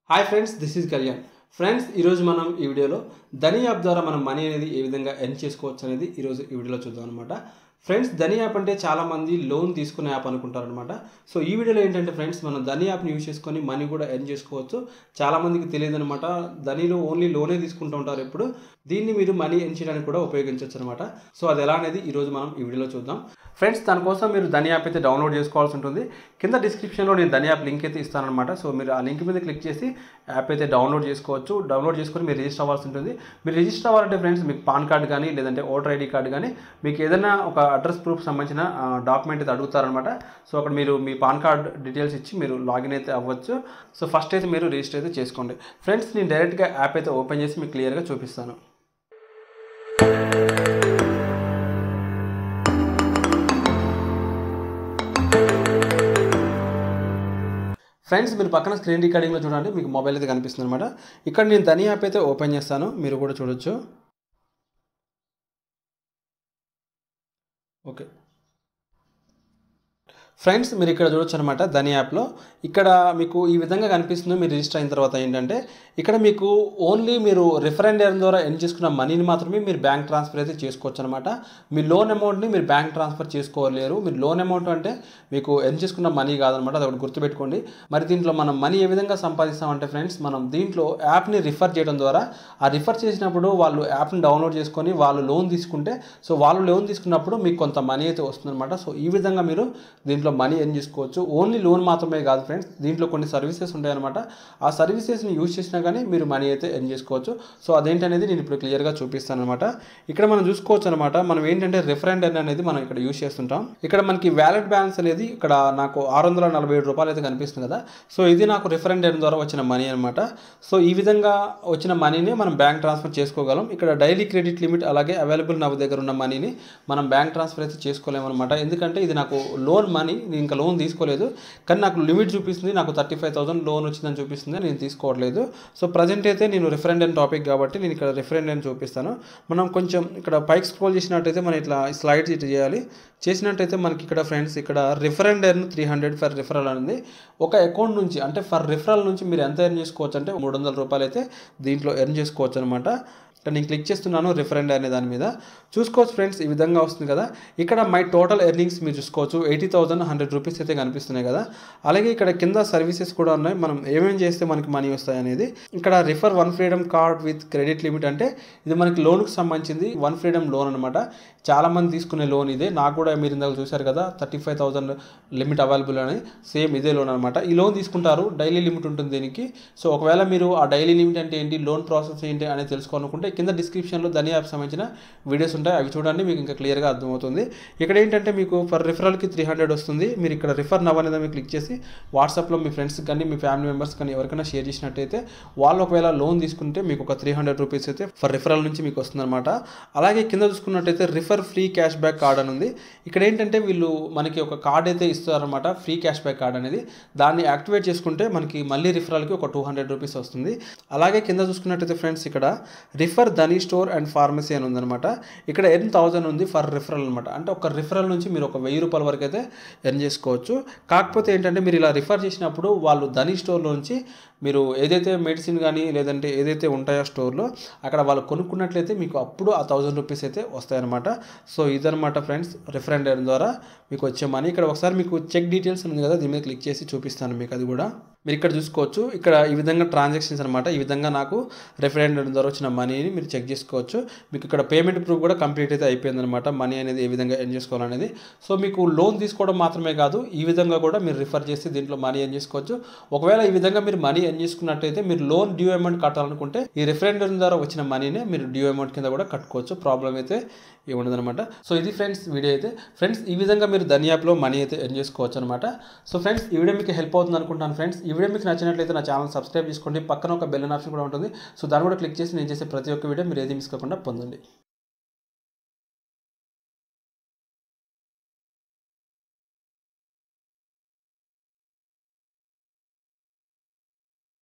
hi friends this is Kalyan friends ఈరోజు మనం ఈ వీడియోలో ధనీ యాప్ ద్వారా మనం మనీ అనేది ఏ విధంగా ఎర్న్ చేసుకోవచ్చు అనేది ఈరోజు ఈ వీడియోలో చూద్దాం అనమాట ఫ్రెండ్స్ ధనీ యాప్ అంటే చాలామంది లోన్ తీసుకునే యాప్ అనుకుంటారు అనమాట సో ఈ వీడియోలో ఏంటంటే ఫ్రెండ్స్ మనం ధనీ యాప్ని యూజ్ చేసుకొని మనీ కూడా ఎర్న్ చేసుకోవచ్చు చాలామందికి తెలియదు అనమాట ధనీలో ఓన్లీ లోనే తీసుకుంటూ ఉంటారు ఎప్పుడు దీన్ని మీరు మనీ ఎర్న్ చేయడానికి కూడా ఉపయోగించవచ్చు అనమాట సో అది ఎలా అనేది ఈరోజు మనం ఈ వీడియోలో చూద్దాం ఫ్రెండ్స్ దానికోసం మీరు ధని యాప్ అయితే డౌన్లోడ్ చేసుకోవాల్సి ఉంటుంది కింద డిస్క్రిప్షన్లో నేను ధని యాప్ లింక్ అయితే ఇస్తానమాట సో మీరు ఆ లింక్ మీద క్లిక్ చేసి యాప్ అయితే డౌన్లోడ్ చేసుకోవచ్చు డౌన్లోడ్ చేసుకొని మీరు రిజిస్టర్ అవ్వాల్సి ఉంటుంది మీరు రిజిస్టర్ అవ్వాలంటే ఫ్రెండ్స్ మీకు పాన్ కార్డ్ కానీ లేదంటే ఓటర్ ఐడి కార్డ్ కానీ మీకు ఏదైనా ఒక అడ్రస్ ప్రూఫ్ సంబంధించిన డాక్యుమెంట్ అయితే అడుగుతారనమాట సో అక్కడ మీరు మీ పాన్ కార్డ్ డీటెయిల్స్ ఇచ్చి మీరు లాగిన్ అయితే అవ్వచ్చు సో ఫస్ట్ అయితే మీరు రిజిస్టర్ అయితే చేసుకోండి ఫ్రెండ్స్ నేను డైరెక్ట్గా యాప్ అయితే ఓపెన్ చేసి మీకు క్లియర్గా చూపిస్తాను ఫ్రెండ్స్ మీరు పక్కన స్క్రీన్ రికార్డింగ్లో చూడండి మీకు మొబైల్ అయితే కనిపిస్తుంది అనమాట ఇక్కడ నేను ధని యాప్ అయితే ఓపెన్ చేస్తాను మీరు కూడా చూడొచ్చు ఓకే ఫ్రెండ్స్ మీరు ఇక్కడ చూడొచ్చు అనమాట ధని యాప్లో ఇక్కడ మీకు ఈ విధంగా కనిపిస్తుంది మీరు రిజిస్టర్ అయిన తర్వాత ఏంటంటే ఇక్కడ మీకు ఓన్లీ మీరు రిఫరెండర్ ద్వారా ఎర్న్ చేసుకున్న మనీని మాత్రమే మీరు బ్యాంక్ ట్రాన్స్ఫర్ అయితే చేసుకోవచ్చు అనమాట మీ లోన్ అమౌంట్ని మీరు బ్యాంక్ ట్రాన్స్ఫర్ చేసుకోలేరు మీరు లోన్ అమౌంట్ అంటే మీకు ఎర్న్ చేసుకున్న మనీ కాదనమాట అది ఒకటి గుర్తుపెట్టుకోండి మరి దీంట్లో మనం మనీ ఏ విధంగా సంపాదిస్తామంటే ఫ్రెండ్స్ మనం దీంట్లో యాప్ని రిఫర్ చేయడం ద్వారా ఆ రిఫర్ చేసినప్పుడు వాళ్ళు యాప్ని డౌన్లోడ్ చేసుకొని వాళ్ళు లోన్ తీసుకుంటే సో వాళ్ళు లోన్ తీసుకున్నప్పుడు మీకు కొంత మనీ అయితే వస్తుందన్నమాట సో ఈ విధంగా మీరు దీంట్లో మనీ ఎర్న్ చేసుకోవచ్చు ఓన్లీ లోన్ మాత్రమే కాదు ఫ్రెండ్స్ దీంట్లో కొన్ని సర్వీసెస్ ఉంటాయన్నమాట ఆ సర్వీసెస్ని యూజ్ చేసినా కానీ మీరు మనీ అయితే ఎర్న్ చేసుకోవచ్చు సో అదేంటనేది నేను ఇప్పుడు క్లియర్గా చూపిస్తాను అనమాట ఇక్కడ మనం చూసుకోవచ్చు అనమాట మనం ఏంటంటే రిఫరెండ్ అనేది మనం ఇక్కడ యూజ్ చేస్తుంటాం ఇక్కడ మనకి వ్యాలెట్ బ్యాలెన్స్ అనేది ఇక్కడ నాకు ఆరు వందల నలభై ఏడు రూపాయలు అయితే కనిపిస్తుంది కదా సో ఇది నాకు రిఫరెండ్ ద్వారా వచ్చిన మనీ అనమాట సో ఈ విధంగా వచ్చిన మనీని మనం బ్యాంక్ ట్రాన్స్ఫర్ చేసుకోగలం ఇక్కడ డైలీ క్రెడిట్ లిమిట్ అలాగే అవైలబుల్ నా దగ్గర ఉన్న మనీని మనం బ్యాంక్ ట్రాన్స్ఫర్ అయితే చేసుకోలేము అనమాట ఎందుకంటే ఇది నాకు లోన్ మనీ నేను ఇంకా లోన్ తీసుకోలేదు కానీ నాకు లిమిట్ చూపిస్తుంది నాకు థర్టీ ఫైవ్ థౌసండ్ లోన్ వచ్చిందని చూపిస్తుంది నేను తీసుకోవట్లేదు సో ప్రజెంట్ అయితే నేను రిఫరెండ్ అండ్ టాపిక్ కాబట్టి నేను ఇక్కడ రిఫరెండ్ అని చూపిస్తాను మనం కొంచెం ఇక్కడ పైకి స్క్రోల్ చేసినట్టయితే మనం ఇట్లా స్లైడ్స్ ఇట్లా చేయాలి చేసినట్టయితే మనకి ఇక్కడ ఫ్రెండ్స్ ఇక్కడ refer and earn three hundred for referral అనేది ఒక అకౌంట్ నుంచి అంటే ఫర్ రిఫరల్ నుంచి మీరు ఎంత ఎర్న్ చేసుకోవచ్చు అంటే మూడు వందల రూపాయలు అయితే దీంట్లో ఎర్న్ చేసుకోవచ్చు అనమాట ఇక్కడ నేను క్లిక్ చేస్తున్నాను రిఫరెండ్ అనే దాని మీద చూసుకోవచ్చు ఫ్రెండ్స్ ఈ విధంగా వస్తుంది కదా ఇక్కడ మై టోటల్ ఎర్నింగ్స్ మీరు చూసుకోవచ్చు ఎయిటీ థౌసండ్ హండ్రెడ్ రూపీస్ అయితే కనిపిస్తున్నాయి కదా అలాగే ఇక్కడ కింద సర్వీసెస్ కూడా ఉన్నాయి మనం ఏమేమి చేస్తే మనకి మనీ వస్తాయి అనేది ఇక్కడ refer one freedom card with credit limit అంటే ఇది మనకి లోన్కి సంబంధించింది వన్ ఫ్రీడమ్ లోన్ అనమాట చాలామంది తీసుకునే లోన్ ఇదే నాకు కూడా మీరు ఇందాక చూశారు కదా thirty five thousand limit available అని సేమ్ ఇదే లోన్ అనమాట ఈ లోన్ తీసుకుంటారు డైలీ లిమిట్ ఉంటుంది దీనికి సో ఒకవేళ మీరు ఆ డైలీ లిమిట్ అంటే ఏంటి లోన్ ప్రాసెస్ ఏంటి అనేది తెలుసుకోవాలనుకుంటే కింద డిస్క్రిప్షన్లో ధని యాప్ సంబంధించిన వీడియోస్ ఉంటాయి అవి చూడండి మీకు ఇంకా క్లియర్గా అర్థమవుతుంది ఇక్కడ ఏంటంటే మీకు ఫర్ రిఫరల్కి త్రీ హండ్రెడ్ వస్తుంది మీరు ఇక్కడ రిఫర్ నవ్ అనేది మీరు క్లిక్ చేసి వాట్సాప్లో మీ ఫ్రెండ్స్ కానీ మీ ఫ్యామిలీ మెంబర్స్ కానీ ఎవరికైనా షేర్ చేసినట్టయితే వాళ్ళు ఒకవేళ లోన్ తీసుకుంటే మీకు ఒక త్రీ హండ్రెడ్ రూపీస్ అయితే ఫర్ రిఫరల్ నుంచి మీకు వస్తుందన్నమాట అలాగే కింద చూసుకున్నట్టయితే refer free cash back card అని ఉంది ఇక్కడ ఏంటంటే వీళ్ళు మనకి ఒక కార్డ్ అయితే ఇస్తారనమాట ఫ్రీ క్యాష్ బ్యాక్ కార్డ్ అనేది దాన్ని యాక్టివేట్ చేసుకుంటే మనకి మళ్ళీ రిఫరల్కి ఒక టూ హండ్రెడ్ రూపీస్ వస్తుంది అలాగే కింద చూసుకున్నట్టయితే ఫ్రెండ్స్ ఇక్కడ refer Dhani store and pharmacy అని ఉందన్నమాట ఇక్కడ ఎన్ థౌసండ్ ఉంది ఫర్ రిఫరల్ అనమాట అంటే ఒక రిఫరల్ నుంచి మీరు ఒక వెయ్యి రూపాయల వరకు అయితే ఎర్న్ చేసుకోవచ్చు కాకపోతే ఏంటంటే మీరు ఇలా రిఫర్ చేసినప్పుడు వాళ్ళు ధనీ స్టోర్లో నుంచి మీరు ఏదైతే మెడిసిన్ కానీ లేదంటే ఏదైతే ఉంటాయో స్టోర్లో అక్కడ వాళ్ళు కొనుక్కున్నట్లయితే మీకు అప్పుడు ఆ థౌజండ్ రూపీస్ అయితే వస్తాయన్నమాట సో ఇదనమాట ఫ్రెండ్స్ రిఫరెండ్ ద్వారా మీకు వచ్చే మనీ ఇక్కడ ఒకసారి మీకు చెక్ డీటెయిల్స్ ఉంది కదా దీని మీద క్లిక్ చేసి చూపిస్తాను మీకు అది కూడా మీరు ఇక్కడ చూసుకోవచ్చు ఇక్కడ ఈ విధంగా ట్రాన్సాక్షన్స్ అనమాట ఈ విధంగా నాకు రెఫరెండం ద్వారా వచ్చిన మనీని మీరు చెక్ చేసుకోవచ్చు మీకు ఇక్కడ పేమెంట్ ప్రూఫ్ కూడా కంప్లీట్ అయితే అయిపోయిందనమాట మనీ అనేది ఏ విధంగా ఎర్న్ చేసుకోవాలనేది సో మీకు లోన్ తీసుకోవడం మాత్రమే కాదు ఈ విధంగా కూడా మీరు రిఫర్ చేసి దీంట్లో మనీ ఎర్న్ చేసుకోవచ్చు ఒకవేళ ఈ విధంగా మీరు మనీ ఎర్న్ చేసుకున్నట్టయితే మీరు లోన్ డ్యూ అమౌంట్ కట్టాలనుకుంటే ఈ రెఫరెండం ద్వారా వచ్చిన మనీనే మీరు డ్యూ అమౌంట్ కింద కూడా కట్టుకోవచ్చు ప్రాబ్లం అయితే ఏముండదనమాట సో ఇది ఫ్రెండ్స్ వీడియో అయితే ఫ్రెండ్స్ ఈ విధంగా మీరు ధని యాప్లో మనీ అయితే ఎర్న్ చేసుకోవచ్చు అనమాట సో ఫ్రెండ్స్ ఈ వీడియో మీకు హెల్ప్ అవుతుంది అనుకుంటాను ఫ్రెండ్స్ ఈ వీడియో మీకు నచ్చినట్లయితే నా ఛానల్ సబ్స్క్రైబ్ చేసుకోండి పక్కన ఒక బెల్ ఆప్షన్ కూడా ఉంటుంది సో దాన్ని కూడా క్లిక్ చేసి నేను చేసే ప్రతి ఒక్క వీడియో మీరు ఏది మిస్ కాకుండా పొందండి